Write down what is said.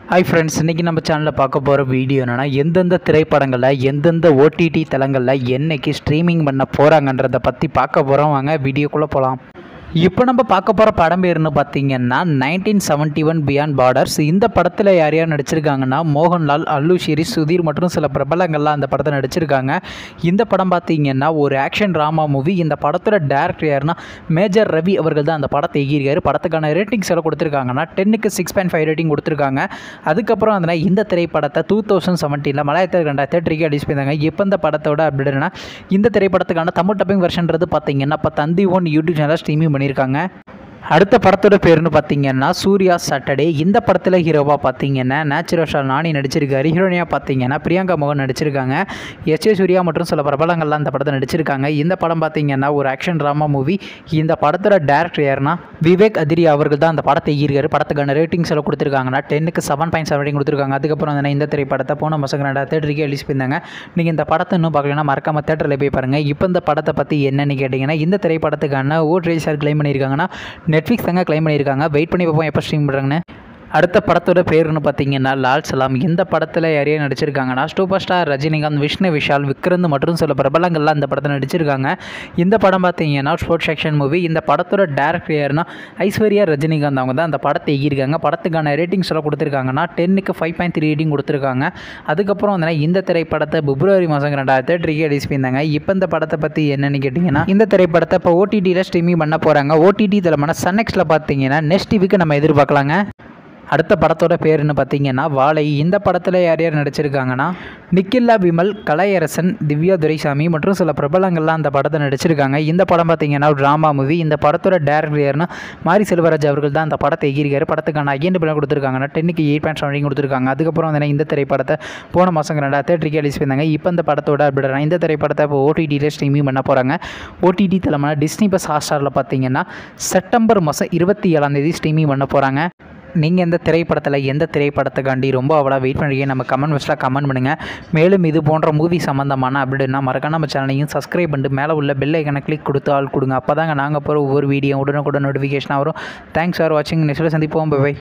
hi friends இன்றைக்கி நம்ம சேனலில் பார்க்க போகிற வீடியோ என்னென்னா எந்தெந்த திரைப்படங்களில் எந்தெந்த ஓடிடி தளங்களில் என்னைக்கு ஸ்ட்ரீமிங் பண்ண போகிறாங்கன்றதை பற்றி பார்க்க போகிறோம் வாங்க வீடியோக்குள்ளே போகலாம் இப்போ நம்ம பார்க்க போகிற படம் பேருன்னு பார்த்தீங்கன்னா nineteen seventy one beyond borders இந்த படத்தில் யார் யார் நடிச்சிருக்காங்கன்னா மோகன்லால் அல்லு ஷிரீஷ் சுதீர் மற்றும் சில பிரபலங்கள்லாம் அந்த படத்தை நடிச்சிருக்காங்க இந்த படம் பார்த்தீங்கன்னா ஒரு ஆக்ஷன் ட்ராமா மூவி இந்த படத்தோட டேரக்டர் யாருன்னா மேஜர் ரவி அவர்கள் தான் அந்த படத்தை எகிரிக்காரு படத்துக்கான ரேட்டிங்ஸ் எல்லாம் கொடுத்துருக்காங்கன்னா டென்னுக்கு சிக்ஸ் பாயிண்ட் ஃபைவ் ரேட்டிங் கொடுத்துருக்காங்க அதுக்கப்புறம் அதனால் இந்த திரைப்படத்தை டூ தௌசண்ட் செவன்டீனில் மலையாளத்தில் ரெண்டாயிரத்தி எட்டு ரிலீஸ் பண்ணியிருந்தாங்க இப்போ இந்த படத்தோட அப்டேட்னா இந்த திரைப்படத்துக்கான தமிழ் டப்பிங் வெர்ஷன்றது பார்த்தீங்கன்னா இப்போ Thanthi one YouTube channel streaming பண்ணியிருக்காங்க அடுத்த படத்தோட பேருன்னு பார்த்தீங்கன்னா சூர்யா சாட்டர்டே இந்த படத்தில் ஹீரோவாக பார்த்தீங்கன்னா நேச்சுரல் ஷா நானி நடிச்சிருக்காரு ஹீரோனியாக பார்த்தீங்கன்னா பிரியங்கா மோகன் நடிச்சிருக்காங்க எஸ் ஏ சூர்யா மற்றும் சில பிரபலங்கள்லாம் இந்த படத்தை நடிச்சிருக்காங்க இந்த படம் பார்த்தீங்கன்னா ஒரு ஆக்ஷன் ட்ராமா மூவி இந்த படத்தோட டேரக்டர் யாருன்னா விவேக் அதிரி அவர்கள் தான் அந்த படத்தை ஈர்க்காரு படத்துக்கான ரேட்டிங்ஸ் எல்லாம் கொடுத்துருக்காங்கன்னா டென்னுக்கு செவன் பாயிண்ட் செவன் கொடுத்துருக்காங்க அதுக்கப்புறம் வந்து இந்த திரைப்படத்தை போன மாதம் ரெண்டாயிரத்தி தேட்டருக்கு ரிலீஸ் பண்ணியிருந்தாங்க நீங்கள் இந்த படத்தை இன்னும் பார்க்கலன்னா மறக்காம தேட்டரில் போய் பாருங்கள் இப்போ இந்த படத்தை பற்றி என்னன்னு கேட்டிங்கன்னா இந்த திரைப்படத்துக்கான ஓட் சார் கிளைம் பண்ணியிருக்காங்கன்னா நெட்ஃப்ளிக்ஸ் தாங்க கிளைம் பண்ணியிருக்காங்க வெயிட் பண்ணி பார்ப்போம் எப்போ ஸ்ட்ரீம் பண்ணுறாங்கன்னு அடுத்த படத்தோட பேருன்னு பார்த்தீங்கன்னா லால் சலாம் இந்த படத்தில் யாரையும் நடிச்சிருக்காங்கன்னா சூப்பர் ஸ்டார் ரஜினிகாந்த் விஷ்ணு விஷால் விக்ரந்த் மற்றும் சில பிரபலங்கள்லாம் இந்த படத்தில் நடிச்சிருக்காங்க இந்த படம் பார்த்தீங்கன்னா ஸ்போர்ட்ஸ் செக்ஷன் மூவி இந்த படத்தோட டேரக்டர் யாருன்னா ஐஸ்வர்யா ரஜினிகாந்த் அவங்க தான் அந்த படத்தை எகியிருக்காங்க படத்துக்கான ரேட்டிங்ஸ் எல்லாம் கொடுத்துருக்காங்கன்னா டென்னுக்கு ஃபைவ் பாயிண்ட் த்ரீ ரேட்டிங் கொடுத்துருக்காங்க அதுக்கப்புறம் வந்து இந்த திரைப்படத்தை பிப்ரவரி மாதம் ரெண்டாயிரத்தி எட்டு ரிலீஸ் பண்ணியிருந்தாங்க இப்போ இந்த படத்தை பற்றி என்னன்னு கேட்டிங்கன்னா இந்த திரைப்படத்தை இப்போ ஓடிடியில் ஸ்ட்ரீமிங் பண்ண போகிறாங்க ஓடிடி தலைமான சன்னெக்ஸில் பார்த்தீங்கன்னா நெக்ஸ்ட் வீக்கு நம்ம எதிர்பார்க்கலாங்க அடுத்த படத்தோட பேருன்னு பார்த்தீங்கன்னா வாழை இந்த படத்தில் யார் யார் நடிச்சிருக்காங்கன்னா நிக்கில்லா விமல் கலையரசன் திவ்யா துரைசாமி மற்றும் சில பிரபலங்கள்லாம் அந்த படத்தை நடிச்சிருக்காங்க இந்த படம் பார்த்தீங்கன்னா ட்ராமா மூவி இந்த படத்தோட டேரக்டர் யாருன்னா மாரி செல்வராஜ் அவர்கள் தான் அந்த படத்தை எகிரிக்காரு படத்துக்கான ஐயன் பிள்ளை கொடுத்துருக்காங்கன்னா டென்னுக்கு எயிட் பாயிண்ட் செவன் கொடுத்துருக்காங்க அதுக்கப்புறம் வந்து இந்த திரைப்படத்தை போன மாதம் ரெண்டாயிரத்தி எட்டு ரிலீஸ் பண்ணாங்க இப்போ இந்த படத்தோட அப்டேட் இந்த திரைப்படத்தை இப்போ ஓடிடியில் ஸ்ட்ரீமிங் பண்ண போகிறாங்க ஓடிடி தலைமான டிஸ்னி பஸ் ஹாட்ஸ்டாரில் பார்த்தீங்கன்னா செப்டம்பர் மாதம் இருபத்தி ஏழாம் தேதி ஸ்ட்ரீமிங் பண்ண போகிறாங்க நீங்கள் எந்த திரைப்படத்தில் எந்த திரைப்படத்துக்காண்டி ரொம்ப அவ்வளோ வெயிட் பண்ணுறீங்க நம்ம கமெண்ட் பாக்ஸில் கமெண்ட் பண்ணுங்கள் மேலும் இது போன்ற மூவி சம்மந்தமான அப்படின்னா மறக்காம நம்ம சேனலையும் சப்ஸ்கிரைப் பண்ணிட்டு மேலே உள்ள பெல் ஐக்கனை கிளிக் கொடுத்து ஆள் கொடுங்க அப்போ தாங்க நாங்கள் போகிற ஒவ்வொரு வீடியோ உடனுக்குடன் நோட்டிஃபிகேஷனாக வரும் தேங்க்ஸ் ஃபார் வாட்சிங் நெக்ஸ்ட்டில் சந்திப்போம் பை